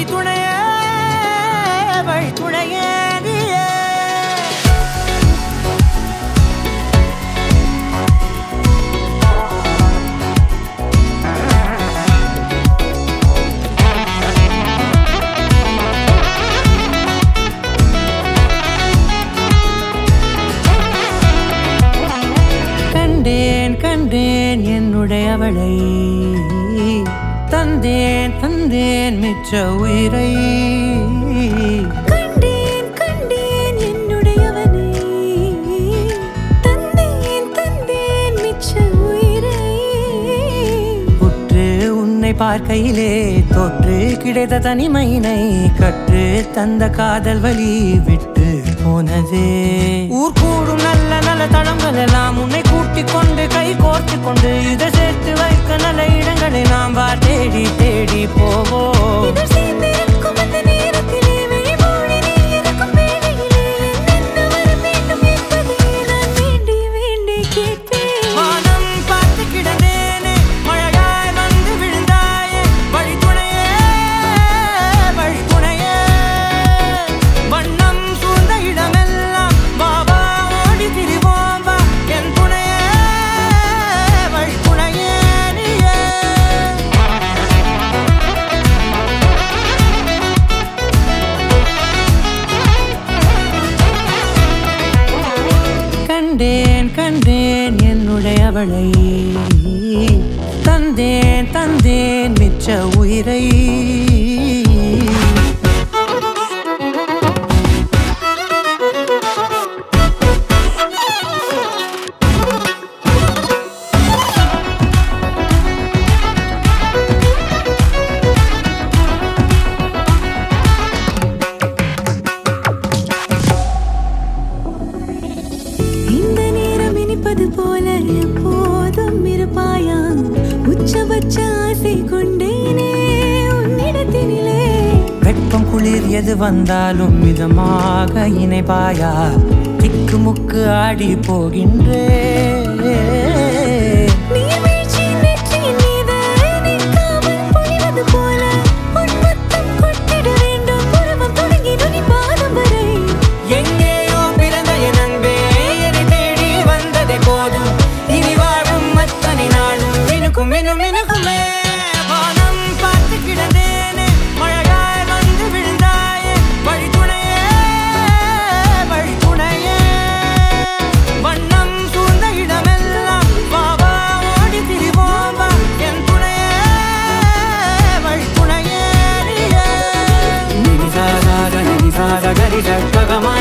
வழி துணையே வழி துணையே நீயே கண்டேன் கண்டேன் என்னுடையவளை தந்தேன் தந்தேன் மிச்ச உயிரை கண்டேன் கண்டேன் என்னுடையவனை தந்தேன் தந்தேன் மிச்ச உயிரை உற்று உன்னை பார்க்கையிலே தொற்று கிடைத்த தனிமையினை கற்று தந்த காதல் வழி விட்டு போனதே ஊர் கூடும் நல்ல நல்ல தளங்கள் எல்லாம் உன்னை கூட்டிக் கொண்டு கை கோர்த்து கொண்டு இதை சேர்த்து வைக்க நல்ல இடங்களை நாம் வா தேடி தேடி போவோம் இதழ் சேர்ந்திருக்கும் அந்த நேரத்திலே விழிமூடி நீ இருக்கும் வேளையிலே என்னென்ன வர வேண்டும் என்பதை நான் வேண்டி வேண்டி கேட்பேன் வானம் பார்த்து கிடந்தேனே மழையாய் வந்து விழுந்தாயே வழி துணையே வழி துணையே வண்ணம் சூழ்ந்த இடமெல்லாம் வா வா ஓடி திரிவோம் வா என் துணையே வழி துணையே நீயே கண்டேன் கண்டேன் என்னுடையவளை தந்தேன் தந்தேன் மிச்ச உயிரை இந்த நேரம் இனிப்பது போல எப்போதும் இருப்பாயா உச்சபட்ச ஆசை கொண்டேனே உன்னிடத்தினிலே வெப்பம் குளிர் எது வந்தாலும் மிதமாக இணைப்பாயா திக்கு முக்கு ஆடி போகின்றே நீர்வீழ்ச்சி நெற்றியின் மீது நிற்காமல் பொழிவது போல உன் முத்தம் கொட்டிட வேண்டும் உருவம் தொடங்கி நுனி பாதம் வரை எங்கேயோ பிறந்த என் அன்பே என்னை தேடி வந்ததே போதும் இனி வாழும் அத்தனை நாளும் மினுக்கும் மினும் மினுக்குமே வானம் பார்த்து கிடந்தேனே மழையாய் வந்து விழுந்தாயே வழி துணையே வழி துணையே வண்ணம் சூழ்ந்த இடமெல்லாம் வா வா ஓடி திரிவோம் வா என் துணையே வழி துணையே நீயே நிசாக நிசாக கரி சக்ககமா